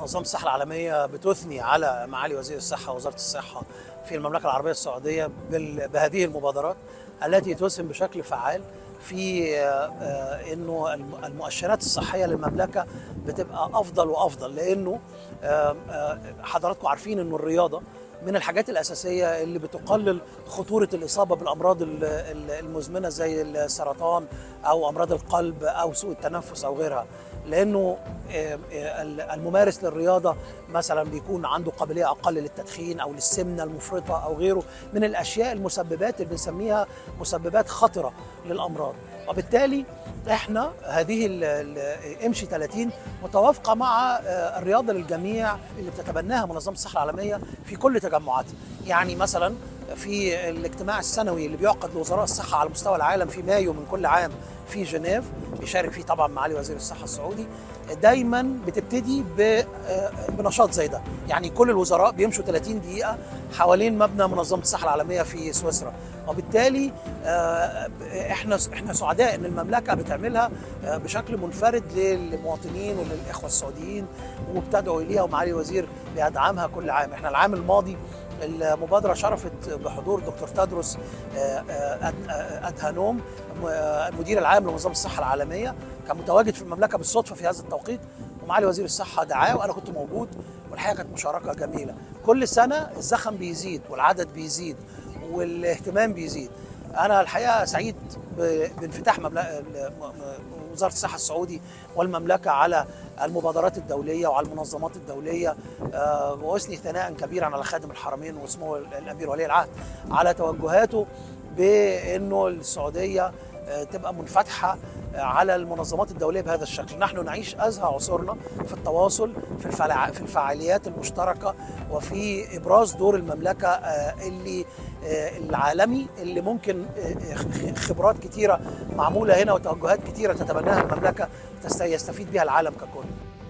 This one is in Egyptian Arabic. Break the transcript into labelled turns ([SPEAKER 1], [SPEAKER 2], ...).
[SPEAKER 1] منظمة الصحة العالمية بتثني على معالي وزير الصحة ووزارة الصحة في المملكة العربية السعودية بال- بهذه المبادرات التي تسهم بشكل فعال في آه، آه، انه الم- المؤشرات الصحيه للمملكه بتبقى افضل وافضل لانه آه، آه، حضراتكم عارفين انه الرياضه من الحاجات الاساسيه اللي بتقلل خطوره الاصابه بالامراض ال- ال- المزمنه زي السرطان او امراض القلب او سوء التنفس او غيرها لانه آه، آه، الممارس للرياضه مثلا بيكون عنده قابليه اقل للتدخين او للسمنه المفرطه او غيره من الاشياء المسببات اللي بنسميها مسببات خطره للامراض وبالتالي احنا هذه ال- ال- امشي 30 متوافقه مع آه، الرياضه للجميع اللي بتتبناها منظمه الصحه العالميه في كل تجمعاتها يعني مثلا في الاجتماع السنوي اللي بيعقد لوزراء الصحه على مستوى العالم في مايو من كل عام في جنيف بيشارك فيه طبعا معالي وزير الصحه السعودي دايما بتبتدي ب- آه، بنشاط زي ده يعني كل الوزراء بيمشوا 30 دقيقه حوالين مبنى منظمه الصحه العالميه في سويسرا وبالتالي آه، احنا احنا سعداء ان المملكه بتعملها آه، بشكل منفرد للمواطنين وللاخوه السعوديين وبتدعو اليها ومعالي الوزير بيدعمها كل عام احنا العام الماضي المبادرة شرفت بحضور دكتور تدرس آه، آه، أد- آه، أدهانوم م- آه، المدير العام لمنظمة الصحة العالمية كان متواجد في المملكة بالصدفة في هذا التوقيت ومعالي وزير الصحة دعاه وأنا كنت موجود والحقيقة كانت مشاركة جميلة كل سنة الزخم بيزيد والعدد بيزيد والاهتمام بيزيد أنا الحقيقة سعيد ب- بانفتاح مملكة وزارة الصحة السعودي والمملكة على المبادرات الدولية وعلى المنظمات الدولية آه، وأثني ثناء كبيرا على خادم الحرمين واسمه الأمير ولي العهد على توجهاته بأنه السعودية آه، تبقى منفتحة آه، على المنظمات الدولية بهذا الشكل نحن نعيش أزهى عصورنا في التواصل في, الفعالع- في الفعاليات المشتركة وفي إبراز دور المملكة آه، اللي آه، العالمي اللي ممكن آه، خ- خبرات كتيرة معمولة هنا وتوجهات كتيرة تتبناها المملكة تست- يستفيد بها العالم ككل